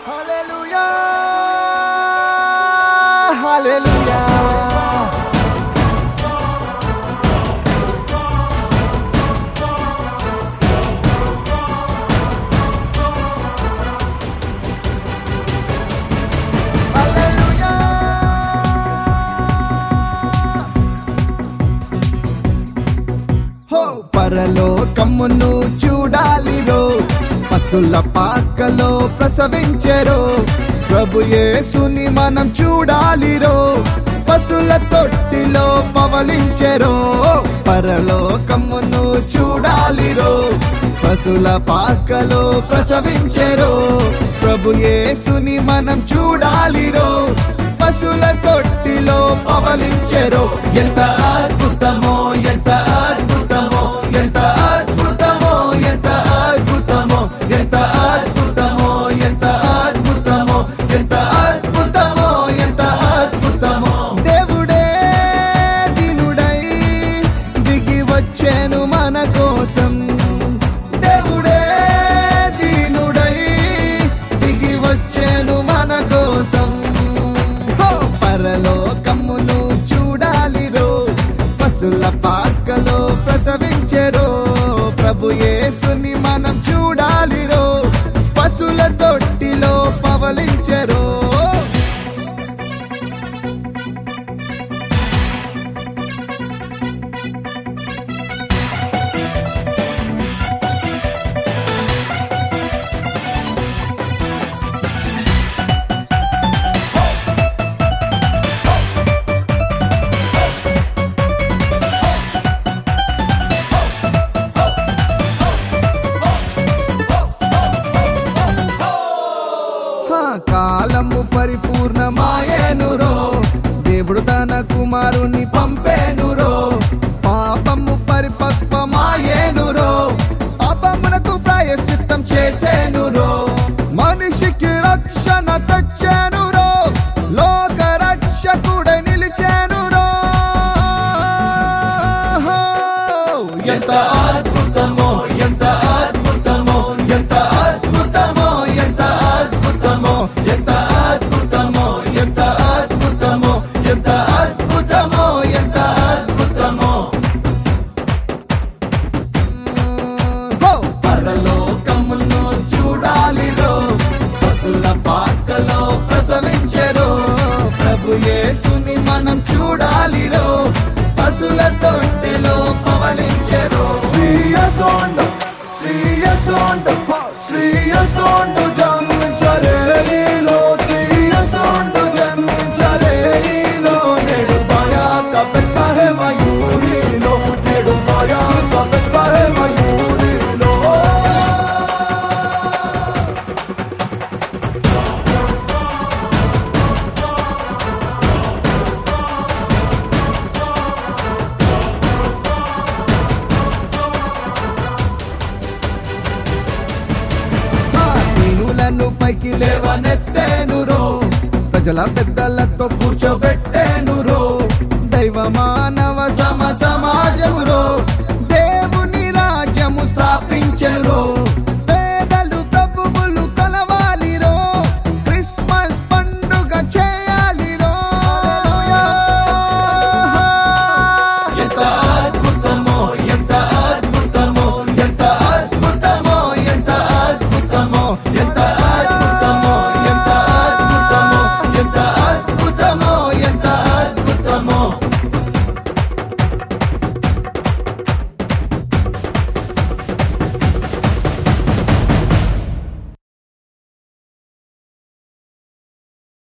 హల్లెలూయా హల్లెలూయా హల్లెలూయా హో పరలోకమును చూడాలిరో పశుల పాకలో ప్రసవించెరో ప్రభు యేసుని మనం చూడాలిరో పశుల తొట్టిలో పవలించెరో పరలోకమును చూడాలిరో పశుల పాకలో ప్రసవించెరో ప్రభు యేసుని మనం చూడాలిరో పశుల తొట్టిలో పవలించెరో ఎంత అద్భుతమో ఎంత అద్భుతమో ఎంత అద్భుతమో ఎంత అద్భుతమో ఎంత అద్భుతమో ఎంత అద్భుతమో ఎంత అద్భుతమో ఎంత అద్భుతమో దేవుడే దినుడై దిగి వచ్చాను మన కోసం దేవుడే దీనుడై దిగి వచ్చాను మన కోసం హో! పరలోకమును చూడాలిరో పశుల పాకలో ప్రసవించెరో ప్రభు యేసుని మనం చూడాలిరో పశుల తొట్టిలో పవలించెరో హా, కాలము పరిపూర్ణమాయేనురో దేవుడు తన కుమారుని పంపేనురో పాపము పరిపక్వమాయేనురో పాపమునకు ప్రాయశ్చిత్తం చేసేనురో మనిషికి రక్షణ తెచ్చేనురో లోక రక్షకుడే నిలిచేనురో ఎంత అద్భుతమో ఎంత అద్భుతమో ఎంత అద్భుతమో ఎంత అద్భుతమో ఎంత అద్భుతమో ఎంత అద్భుతమో ఎంత అద్భుతమో ఎంత అద్భుతమో హో! పరలోకమును చూడాలిరో పశుల పాకలో ప్రసవించెరో ప్రభు యేసుని మనం చూడాలిరో పశుల తొట్టిలో పవలించెరో శ్రీయసోండ శ్రీయసోండ శ్రీయసోండు జన్మించలేలో శ్రీయసోండు జన్మించలేలో నేడు భయాక పెట్టే మయూరిలో నేడు భయాక పెట్టే మయూరిలో ఆ దీనులను పైకి లేవనెత్తేనురో ప్రజల పెద్దలతో కూర్చోబెట్టే